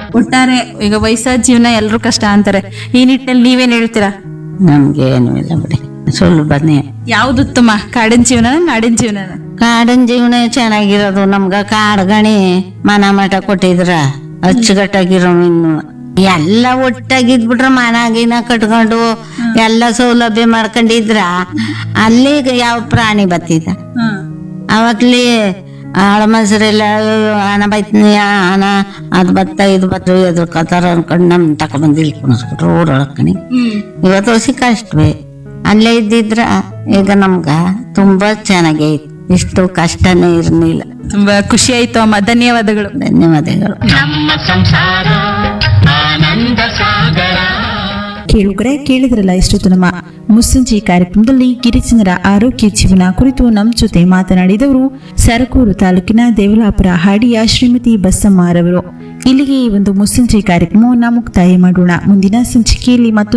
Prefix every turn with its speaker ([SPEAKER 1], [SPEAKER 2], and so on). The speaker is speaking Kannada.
[SPEAKER 1] ಒಟ್ಟಾರೆ ಈಗ ವಯಸ್ಸಾದ ಜೀವನ ಎಲ್ರೂ ಕಷ್ಟ ಅಂತಾರೆ ಈ ನಿಟ್ಟಿನಲ್ಲಿ ನೀವೇನ್ ಹೇಳ್ತೀರಾ
[SPEAKER 2] ನಮ್ಗೆ ಏನು ಇಲ್ಲ ಬಿಡಿ ಸುಲಭನೇ
[SPEAKER 1] ಯಾವ್ದು ಉತ್ತಮ ಕಾಡಿನ ಜೀವನ ನಾಡಿನ ಜೀವನ
[SPEAKER 2] ಕಾಡಿನ ಜೀವನ ಚೆನ್ನಾಗಿರೋದು ನಮ್ಗ ಕಾಡು ಗಣಿ ಮನ ಮಠ ಕೊಟ್ಟಿದ್ರ ಅಚ್ಚುಕಟ್ಟಾಗಿರೋ ಇನ್ನು ಎಲ್ಲ ಒಟ್ಟಾಗಿದ್ಬಿಟ್ರೆ ಮನ ಗಿನ ಕಟ್ಕೊಂಡು ಎಲ್ಲ ಸೌಲಭ್ಯ ಮಾಡ್ಕೊಂಡಿದ್ರ ಅಲ್ಲಿ ಯಾವ ಪ್ರಾಣಿ ಬತ್ತಿದ ಅವಾಗ್ಲಿ ಆಳ ಮನ್ಸರೆಲ್ಲ ಹಣ ಬೈತ್ನಿ ಹಣ ಅದು ಬತ್ತ ಇದು ಬತ್ತ ಎದ್ರಕತ್ತಾರ ಅನ್ಕೊಂಡು ನಮ್ ತಕೊಂಡ್ಬಂದು ಇಲ್ಲಿ ಕುಣಿಸ್ಬಿಟ್ರು ಓಡಾಡಕ್ಕನಿ ಇವತ್ತು ಹೊಸಿ ಕಷ್ಟವೇ ಅಲ್ಲೇ ಇದ್ದಿದ್ರ ಈಗ ನಮ್ಗ ತುಂಬಾ ಚೆನ್ನಾಗೈತಿ ಇಷ್ಟು ಕಷ್ಟನೇ ಇರ್ಲಿಲ್ಲ
[SPEAKER 1] ತುಂಬಾ ಖುಷಿ ಆಯ್ತು ಅಮ್ಮ ಧನ್ಯವಾದಗಳು
[SPEAKER 2] ಧನ್ಯವಾದಗಳು
[SPEAKER 1] ಕೇಳುಗರೆ ಕೇಳಿದ್ರಲ್ಲ ಇಷ್ಟೊತ್ತು ನಮ್ಮ ಮುಸ್ಸಂಜಿ ಕಾರ್ಯಕ್ರಮದಲ್ಲಿ ಗಿರಿಜನರ ಆರೋಗ್ಯ ಜೀವನ ಕುರಿತು ನಮ್ಮ ಜೊತೆ ಮಾತನಾಡಿದವರು ಸರಕೂರು ತಾಲೂಕಿನ ದೇವಲಾಪುರ ಹಾಡಿಯ ಶ್ರೀಮತಿ ಬಸಮ್ಮರವರು ಇಲ್ಲಿಗೆ ಈ ಒಂದು ಮುಸ್ಸಂಜಿ ಕಾರ್ಯಕ್ರಮವನ್ನು ಮುಕ್ತಾಯ ಮಾಡೋಣ ಮುಂದಿನ ಸಂಚಿಕೆಯಲ್ಲಿ ಮತ್ತು